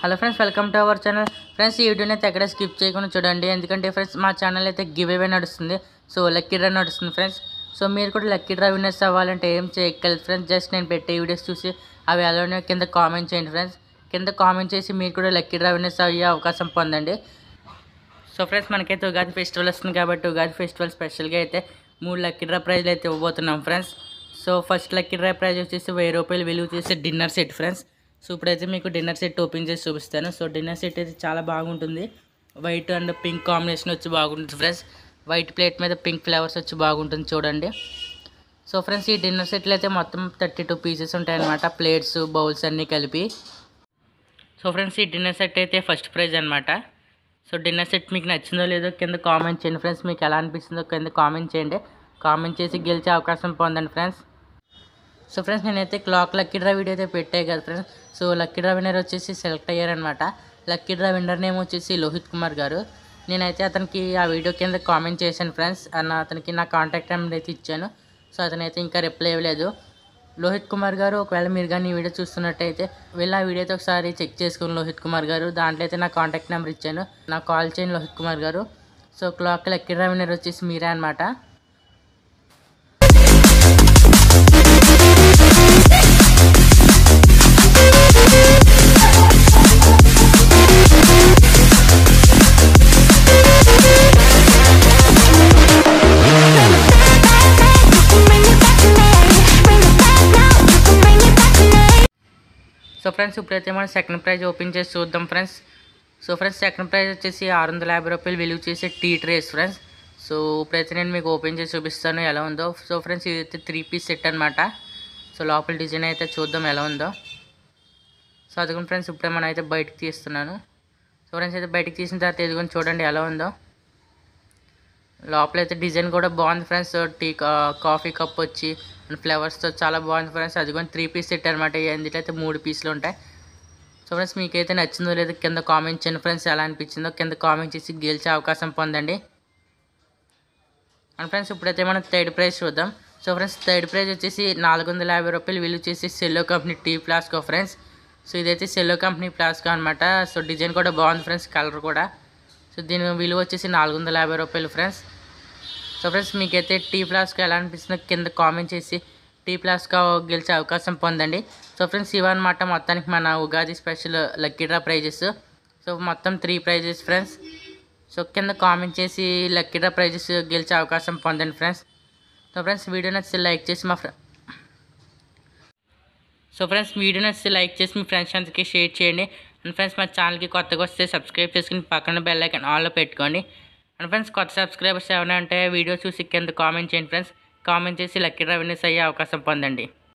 hello friends welcome to our channel friends ఈ వీడియోని అయితే ఎక్కడ స్కిప్ చేయకుండా చూడండి ఎందుకంటే ఫ్రెండ్స్ మా ఛానల్ అయితే గివ్ అవే నడుస్తుంది సో లక్కీ డ్రా నడుస్తుంది ఫ్రెండ్స్ సో మీరు కూడా లక్కీ డ్రా విన్నర్స్ అవ్వాలంటే ఏం చేయగలరు ఫ్రెండ్స్ జస్ట్ నేను పెట్టే వీడియోస్ చూసి అవి అలానే కింద కామెంట్ చేయండి ఫ్రెండ్స్ కింద కామెంట్ చేసి మీరు కూడా లక్కీ డ్రా విన్నర్స్ అయ్యే అవకాశం పొందండి సో ఫ్రెండ్స్ మనకైతే ఉగాది ఫెస్టివల్ వస్తుంది కాబట్టి ఉగాది ఫెస్టివల్ స్పెషల్గా అయితే మూడు లక్కీ డ్రా ప్రైజ్లు అయితే ఇవ్వబోతున్నాం friends so first lucky draw prize వచ్చేసి వెయ్యి రూపాయలు విలువ చేసే డిన్నర్ సెట్ ఫ్రెండ్స్ సో ఇప్పుడైతే మీకు డిన్నర్ సెట్ ఓపెన్ చేసి చూపిస్తాను సో డిన్నర్ సెట్ అయితే చాలా బాగుంటుంది వైట్ అండ్ పింక్ కాంబినేషన్ వచ్చి బాగుంటుంది ఫ్రెండ్స్ వైట్ ప్లేట్ మీద పింక్ ఫ్లేవర్స్ వచ్చి బాగుంటుంది చూడండి సో ఫ్రెండ్స్ ఈ డిన్నర్ సెట్లు అయితే మొత్తం థర్టీ టూ పీసెస్ ఉంటాయన్నమాట ప్లేట్స్ బౌల్స్ అన్నీ కలిపి సో ఫ్రెండ్స్ ఈ డిన్నర్ సెట్ అయితే ఫస్ట్ ప్రైజ్ అనమాట సో డిన్నర్ సెట్ మీకు నచ్చిందో లేదో కింద కామెంట్ చేయండి ఫ్రెండ్స్ మీకు ఎలా అనిపిస్తుందో కింద కామెంట్ చేయండి కామెంట్ చేసి గెలిచే అవకాశం పొందండి ఫ్రెండ్స్ సో ఫ్రెండ్స్ నేనైతే క్లాక్ లక్కీ డ్రా వీడియో అయితే పెట్టాయి కదా friends so lucky draw winner వచ్చేసి సెలెక్ట్ అయ్యారనమాట లక్కీ డ్రా విన్నర్ నేమ్ వచ్చేసి లోహిత్ కుమార్ గారు నేనైతే అతనికి ఆ వీడియో కింద కామెంట్ చేశాను ఫ్రెండ్స్ అన్న అతనికి నా కాంటాక్ట్ నెంబర్ అయితే ఇచ్చాను సో అతనైతే ఇంకా రిప్లై ఇవ్వలేదు లోహిత్ కుమార్ గారు ఒకవేళ మీరు కానీ ఈ వీడియో చూస్తున్నట్టయితే వెళ్ళి ఆ వీడియో అయితే ఒకసారి చెక్ చేసుకుని లోహిత్ కుమార్ గారు దాంట్లో అయితే నా కాంటాక్ట్ నెంబర్ ఇచ్చాను నాకు కాల్ చేయండి Lohith Kumar garu so clock lucky draw winner వచ్చేసి మీరే అనమాట సో ఫ్రెండ్స్ ఇప్పుడైతే మనం సెకండ్ ప్రైజ్ ఓపెన్ చేసి చూద్దాం friends so friends second prize వచ్చేసి ఆరు వందల యాభై రూపాయలు విలువ చేసే టీ ట్రేస్ ఫ్రెండ్స్ సో ఇప్పుడైతే నేను మీకు ఓపెన్ చేసి చూపిస్తాను ఎలా ఉందో సో ఫ్రెండ్స్ ఇదైతే త్రీ పీస్ సెట్ అనమాట సో లోపల డిజైన్ అయితే చూద్దాం ఎలా ఉందో సో అదిగోండి ఫ్రెండ్స్ ఇప్పుడే మనం అయితే బయటకు తీస్తున్నాను సో ఫ్రెండ్స్ అయితే బయటకు తీసిన తర్వాత ఎదుగుని చూడండి ఎలా ఉందో లోపల అయితే డిజైన్ కూడా బాగుంది ఫ్రెండ్స్ టీ కాఫీ కప్ వచ్చి అండ్ ఫ్లవర్స్తో చాలా బాగుంది ఫ్రెండ్స్ అది కూడా త్రీ పీస్ సెట్ అనమాట ఎందులో అయితే మూడు పీసులు ఉంటాయి సో ఫ్రెండ్స్ మీకైతే నచ్చిందో లేదో కింద కామెంట్ చేయండి ఫ్రెండ్స్ ఎలా అనిపించిందో కింద కామెంట్ చేసి గెలిచే అవకాశం పొందండి అండ్ ఫ్రెండ్స్ ఇప్పుడైతే మనం థర్డ్ ప్రైజ్ చూద్దాం సో ఫ్రెండ్స్ థర్డ్ ప్రైజ్ వచ్చేసి నాలుగు వందల యాభై రూపాయలు విలువ చేసి సెల్లో కంపెనీ టీ ఫ్లాస్కో ఫ్రెండ్స్ సో ఇదైతే సెల్లో కంపెనీ ఫ్లాస్కో అనమాట సో డిజైన్ కూడా బాగుంది ఫ్రెండ్స్ కలర్ కూడా సో దీని విలువ వచ్చేసి నాలుగు వందల యాభై రూపాయలు ఫ్రెండ్స్ సో ఫ్రెండ్స్ మీకైతే టీ ఫ్లాస్క్ ఎలా అనిపిస్తుందో కింద కామెంట్ చేసి టీ ఫ్లాస్క్ గెలిచే అవకాశం పొందండి సో ఫ్రెండ్స్ ఇవన్నమాట మొత్తానికి మన Ugadi special lucky draw prizes so మొత్తం త్రీ ప్రైజెస్ ఫ్రెండ్స్ సో కింద కామెంట్ చేసి లక్కీ డ్రా ప్రైజెస్ గెలిచే అవకాశం పొందండి ఫ్రెండ్స్ సో ఫ్రెండ్స్ వీడియో నచ్చితే లైక్ చేసి మా ఫ్రెండ్ సో ఫ్రెండ్స్ వీడియో నచ్చితే లైక్ చేసి మీ ఫ్రెండ్స్ అందరికీ షేర్ చేయండి అండ్ ఫ్రెండ్స్ మా ఛానల్కి కొత్తగా వస్తే సబ్స్క్రైబ్ చేసుకుని పక్కన బెల్ ఐకాన్ ఆన్లో పెట్టుకోండి అండ్ ఫ్రెండ్స్ కొత్త సబ్స్క్రైబర్స్ ఏమైనా ఉంటే వీడియో చూసి కింద కామెంట్ చేయండి ఫ్రెండ్స్ కామెంట్ చేసి లక్కీ డ్రా విన్నర్స్ అయ్యే అవకాశం పొందండి